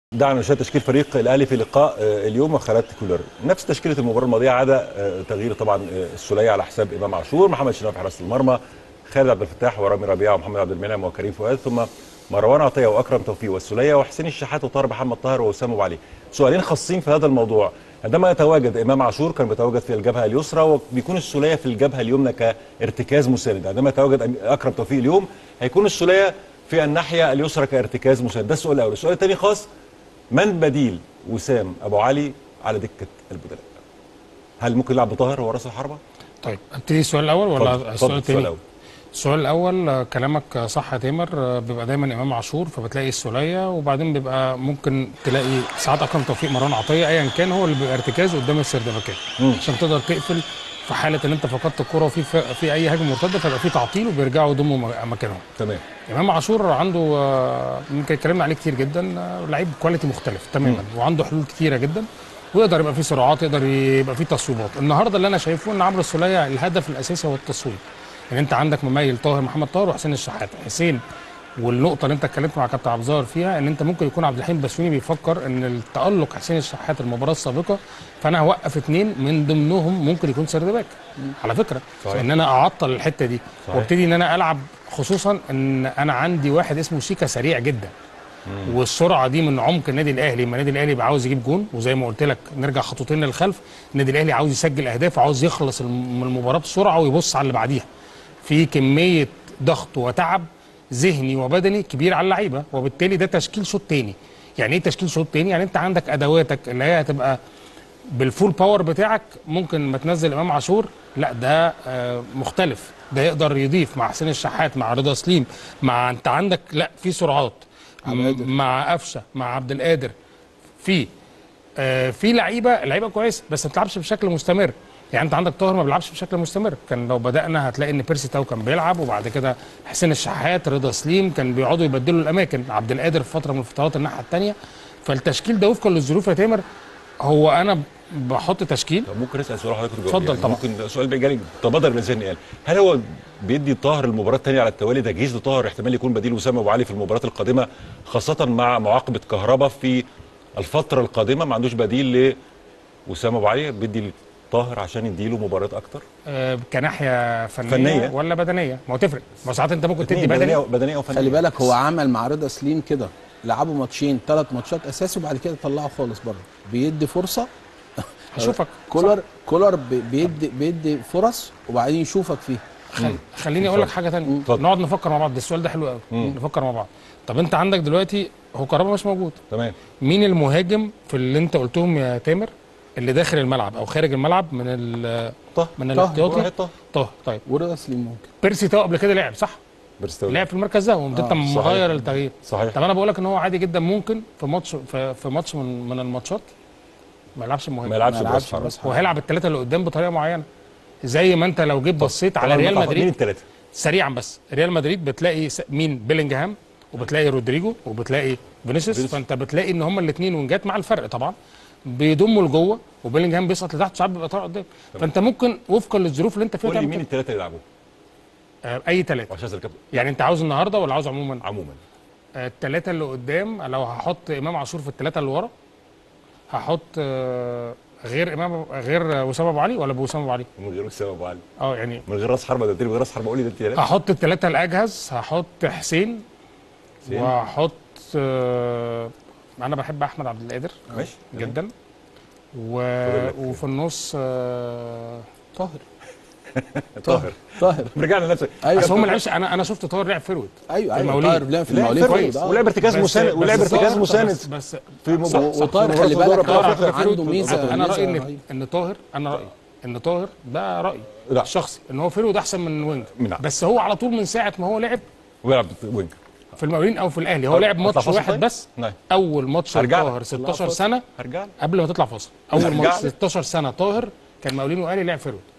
دعنا نشاهد تشكيل فريق الاهلي في لقاء آه، اليوم وخالات كولر نفس تشكيله المباراه الماضيه عدا آه، تغيير طبعا آه، السوليه على حساب امام عاشور محمد شناوي في حراسه المرمى خالد عبد الفتاح ورامي ربيعه ومحمد عبد المنعم وكريم فؤاد ثم مروان عطيه واكرم توفيق والسوليه وحسين الشحات وطاهر محمد طاهر واسامه ابو علي سؤالين خاصين في هذا الموضوع عندما يتواجد امام عاشور كان بيتواجد في الجبهه اليسرى وبيكون السوليه في الجبهه اليمنى كارتكاز مساند عندما يتواجد أم- اكرم توفيق اليوم هيكون السوليه في الناحيه اليسرى كارتكاز مساند ده السؤال الاول السؤال الثاني خاص من بديل وسام ابو علي على دكه البدلاء هل ممكن يلعب بطاهر هو راس الحربه طيب ابتدي السؤال الاول ولا اتفضل، اتفضل، السؤال السؤال الثاني الأول. السؤال الاول آه، كلامك صح يا تامر آه، بيبقى دايما امام عاشور فبتلاقي السوليه وبعدين بيبقى ممكن تلاقي ساعات اكرم توفيق مروان عطيه ايا كان هو اللي بيبقى ارتكاز قدام السردباكات عشان تقدر تقفل في حاله ان انت فقدت الكره وفي في اي هجمه مرتده فيبقى في تعطيل وبيرجعوا يضموا م- مكانهم تمام امام عاشور عنده آه، يمكن اتكلمنا عليه كتير جدا آه، لعيب كواليتي مختلف تماما وعنده حلول كتيره جدا ويقدر يبقى فيه سرعات يقدر يبقى فيه تصويبات النهارده اللي انا شايفه ان عمرو السوليه الهدف الاساسي هو التصويب يعني انت عندك مميل طاهر محمد طاهر وحسين الشحات حسين والنقطه اللي انت اتكلمت مع كابتن عبد الظاهر فيها ان انت ممكن يكون عبد الحليم بسيوني بيفكر ان التالق حسين الشحات المباراه السابقه فانا هوقف اثنين من ضمنهم ممكن يكون سرد باك على فكره صحيح. ان انا اعطل الحته دي صحيح. وابتدي ان انا العب خصوصا ان انا عندي واحد اسمه شيكا سريع جدا والسرعه دي من عمق النادي الاهلي لما النادي الاهلي يبقى عاوز يجيب جون وزي ما قلت لك نرجع خطوتين للخلف النادي الاهلي عاوز يسجل اهداف وعاوز يخلص الم- من المباراه بسرعه ويبص على اللي بعديها في كميه ضغط وتعب ذهني وبدني كبير على اللعيبه وبالتالي ده تشكيل شوط تاني يعني ايه تشكيل شوط تاني يعني انت عندك ادواتك اللي هي هتبقى بالفول باور بتاعك ممكن ما تنزل امام عاشور لا ده آه، مختلف ده يقدر يضيف مع حسين الشحات مع رضا سليم مع انت عندك لا في سرعات م- مع قفشه مع عبد القادر في آه، في لعيبه لعيبه كويسه بس ما بتلعبش بشكل مستمر يعني انت عندك طاهر ما بيلعبش بشكل مستمر كان لو بدانا هتلاقي ان بيرسي تاو كان بيلعب وبعد كده حسين الشحات رضا سليم كان بيقعدوا يبدلوا الاماكن عبد القادر في فتره من الفترات الناحيه الثانيه فالتشكيل ده وفقا للظروف يا تامر هو انا بحط تشكيل طب ممكن اسال سؤال حضرتك تجاوب اتفضل يعني طبعا. ممكن سؤال بقى جالي تبادر من ذهني قال هل هو بيدي طاهر المباراه الثانيه على التوالي تجهيز لطاهر احتمال يكون بديل وسام ابو علي في المباراه القادمه خاصه مع معاقبه كهربا في الفتره القادمه ما عندوش بديل لوسام ابو علي بيدي طاهر عشان يديله مباراه اكتر آه، كناحيه فنيه, فنية. ولا بدنيه ما هو تفرق ما هو ساعات انت ممكن تدي اتنين، بدنيه بدني بدنيه وفنيه خلي بالك هو عمل مع رضا سليم كده لعبوا ماتشين ثلاث ماتشات اساسي وبعد كده طلعه خالص بره بيدي فرصه هشوفك كولر كولر بي- بيدي بيدي فرص وبعدين يشوفك فيها خل... خليني اقول لك حاجه ثانيه اتفضل. نقعد نفكر مع بعض ده السؤال ده حلو قوي نفكر مع بعض طب انت عندك دلوقتي هو كهربا مش موجود تمام مين المهاجم في اللي انت قلتهم يا تامر اللي داخل الملعب او خارج الملعب من ال طه من طه، الاحتياطي واحد طه طه طيب ورضا سليم ممكن بيرسي تاو قبل كده لعب صح برستولي لعب في المركز ده وانت انت صحيح. مغير التغيير صحيح طب انا بقول لك ان هو عادي جدا ممكن في ماتش في, في ماتش من, من الماتشات ما يلعبش المهاجم ما يلعبش ما براس يلعبش حربة. براس هو هيلعب الثلاثه اللي قدام بطريقه معينه زي ما انت لو جيت بصيت على طبعاً ريال مين مدريد الثلاثه سريعا بس ريال مدريد بتلاقي س- مين بيلينجهام وبتلاقي رودريجو وبتلاقي فينيسيوس فينيسيوس. فانت بتلاقي ان هما الاثنين وينجات مع الفرق طبعا بيضموا لجوه وبيلينجهام بيسقط لتحت ساعات بيبقى طالع قدام فانت ممكن وفقا للظروف اللي انت فيها قول لي تعمل مين كده. الثلاثه اللي يلعبوا آه اي ثلاثه وعشان الكابتن يعني انت عاوز النهارده ولا عاوز عموما عموما آه الثلاثه اللي قدام لو هحط امام عاشور في الثلاثه اللي ورا هحط آه غير امام غير وسام ابو علي ولا بوسام ابو علي من غير وسام ابو علي اه يعني من غير راس حربه ده من غير راس حربه قول لي ده الثلاثه هحط الثلاثة الأجهز هحط حسين حسين. وهحط آه، أنا بحب أحمد عبد القادر ماشي جدا و... فاضل لك. وفي النص آه، طاهر طاهر طاهر رجعنا لنفس ايوه بس هو ما لعبش أنا أنا شفت طاهر لعب فيرويد ايوه ايوه المولين. طاهر لعب في لعب المولين فيرويد. كويس آه. ولعب ارتكاز بس- مساند بس ولعب ارتكاز طاهر- مساند بس, بس في مباراة- و- صح، وطاهر في خلي مباراة بالك دوري طاهر أبطال على أفريقيا. فكرة عنده ميزه أنا رأيي ميزة إن إن طاهر أنا رأيي إن طاهر ده رأيي لا. شخصي إن هو فيرويد أحسن من وينج نعم. بس هو على طول من ساعة ما هو لعب ويلعب وينج في المقاولين أو في الأهلي هو لعب أطلع ماتش فاصل واحد طيب؟ بس نعم. أول ماتش هرجع لك. طاهر 16 سنة هرجع لك. قبل ما تطلع فاصل اول هرجع ماتش لك. 16 سنه طاهر كان مقاولين واهلي لعب فيرويد